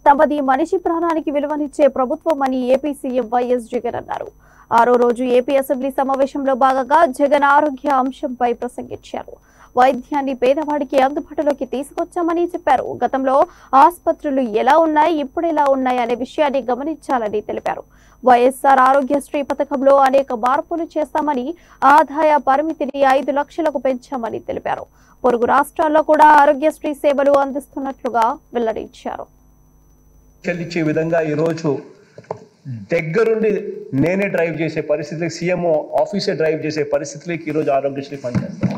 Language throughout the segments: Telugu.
తమది మనిషి ప్రాణానికి విలువనిచ్చే ప్రభుత్వం అని ఏపీ సీఎం వైఎస్ జగన్ అన్నారు ఆరో రోజు ఏపీ అసెంబ్లీ సమావేశంలో భాగంగా జగన్ ఆరోగ్య అంశంపై ప్రసంగించారు వైద్యాన్ని పేదవాడికి అందుబాటులోకి తీసుకొచ్చామని చెప్పారు గతంలో ఆసుపత్రులు ఎలా ఉన్నాయి ఇప్పుడు ఎలా ఉన్నాయి అనే విషయాన్ని గమనించాలని తెలిపారు వైఎస్ఆర్ ఆరోగ్యశ్రీ పథకంలో అనేక మార్పులు చేస్తామని ఆదాయ పరిమితిని ఐదు లక్షలకు పెంచామని తెలిపారు పొరుగు రాష్ట్రాల్లో కూడా ఆరోగ్యశ్రీ సేవలు అందిస్తున్నట్లుగా వెల్లడించారు చెల్లించే విధంగా ఈరోజు దగ్గరుండి నేనే డ్రైవ్ చేసే పరిస్థితికి సీఎం ఆఫీసే డ్రైవ్ చేసే పరిస్థితికి ఈరోజు ఆరోగ్యశ్రీ పనిచేస్తాం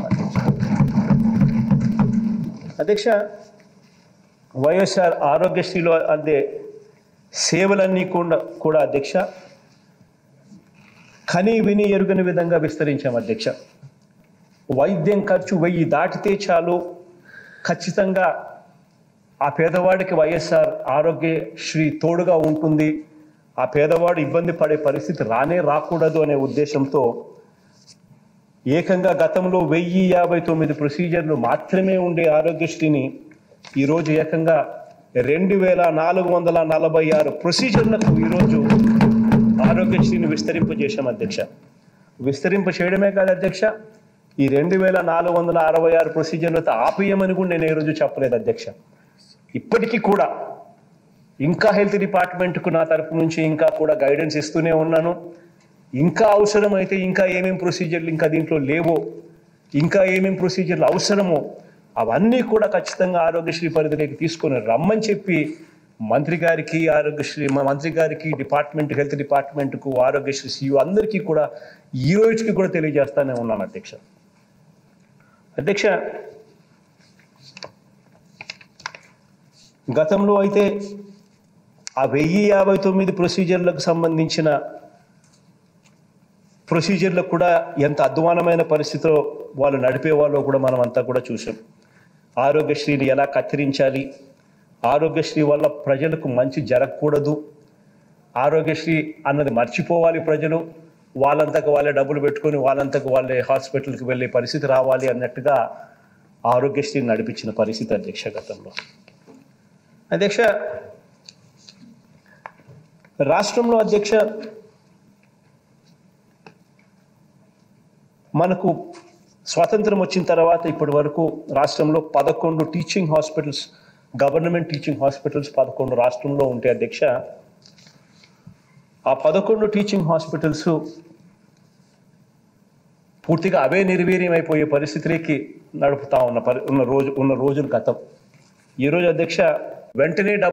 అధ్యక్ష వైఎస్ఆర్ ఆరోగ్యశ్రీలో అందే సేవలన్నీ కూడా కూడా అధ్యక్ష కని విని ఎరుగని విధంగా విస్తరించాం అధ్యక్ష వైద్యం ఖర్చు వెయ్యి దాటితే చాలు ఖచ్చితంగా ఆ పేదవాడికి వైఎస్ఆర్ ఆరోగ్యశ్రీ తోడుగా ఉంటుంది ఆ పేదవాడు ఇబ్బంది పడే పరిస్థితి రానే రాకూడదు అనే ఉద్దేశంతో ఏకంగా గతంలో వెయ్యి యాభై తొమ్మిది ప్రొసీజర్లు మాత్రమే ఉండే ఆరోగ్యశ్రీని ఈరోజు ఏకంగా రెండు వేల నాలుగు వందల నలభై ఆరు ప్రొసీజర్లకు ఈరోజు ఆరోగ్యశ్రీని విస్తరింపజేశాం అధ్యక్ష విస్తరింప చేయడమే కాదు అధ్యక్ష ఈ రెండు వేల నాలుగు వందల అరవై ఆరు ప్రొసీజర్లతో ఆపేయమని కూడా నేను ఈరోజు చెప్పలేదు అధ్యక్ష ఇప్పటికీ కూడా ఇంకా హెల్త్ డిపార్ట్మెంట్కు నా తరపు నుంచి ఇంకా కూడా గైడెన్స్ ఇస్తూనే ఉన్నాను ఇంకా అవసరమైతే ఇంకా ఏమేం ప్రొసీజర్లు ఇంకా దీంట్లో లేవో ఇంకా ఏమేం ప్రొసీజర్లు అవసరమో అవన్నీ కూడా ఖచ్చితంగా ఆరోగ్యశ్రీ పరిధిలోకి తీసుకొని రమ్మని చెప్పి మంత్రి గారికి ఆరోగ్యశ్రీ మా మంత్రి గారికి డిపార్ట్మెంట్ హెల్త్ డిపార్ట్మెంట్కు ఆరోగ్యశ్రీ సీఈఓ అందరికీ కూడా ఈ రోజుకి కూడా తెలియజేస్తానే ఉన్నాను అధ్యక్ష అధ్యక్ష గతంలో అయితే ఆ వెయ్యి యాభై తొమ్మిది ప్రొసీజర్లకు సంబంధించిన ప్రొసీజర్లకు కూడా ఎంత అధ్వానమైన పరిస్థితిలో వాళ్ళు నడిపేవాళ్ళో కూడా మనం అంతా కూడా చూసాం ఆరోగ్యశ్రీని ఎలా కత్తిరించాలి ఆరోగ్యశ్రీ వల్ల ప్రజలకు మంచి జరగకూడదు ఆరోగ్యశ్రీ అన్నది మర్చిపోవాలి ప్రజలు వాళ్ళంతకు వాళ్ళే డబ్బులు పెట్టుకొని వాళ్ళంతకు వాళ్ళే హాస్పిటల్కి వెళ్ళే పరిస్థితి రావాలి అన్నట్టుగా ఆరోగ్యశ్రీని నడిపించిన పరిస్థితి అధ్యక్ష గతంలో అధ్యక్ష రాష్ట్రంలో అధ్యక్ష మనకు స్వాతంత్రం వచ్చిన తర్వాత ఇప్పటి వరకు రాష్ట్రంలో పదకొండు teaching hospitals government teaching hospitals పదకొండు రాష్ట్రంలో ఉంటాయి అధ్యక్ష ఆ పదకొండు టీచింగ్ హాస్పిటల్స్ పూర్తిగా అవే నిర్వీర్యం అయిపోయే పరిస్థితికి నడుపుతా ఉన్న పరి ఉన్న రోజు ఉన్న రోజులు గతం ఈరోజు అధ్యక్ష వెంటనే డబ్బు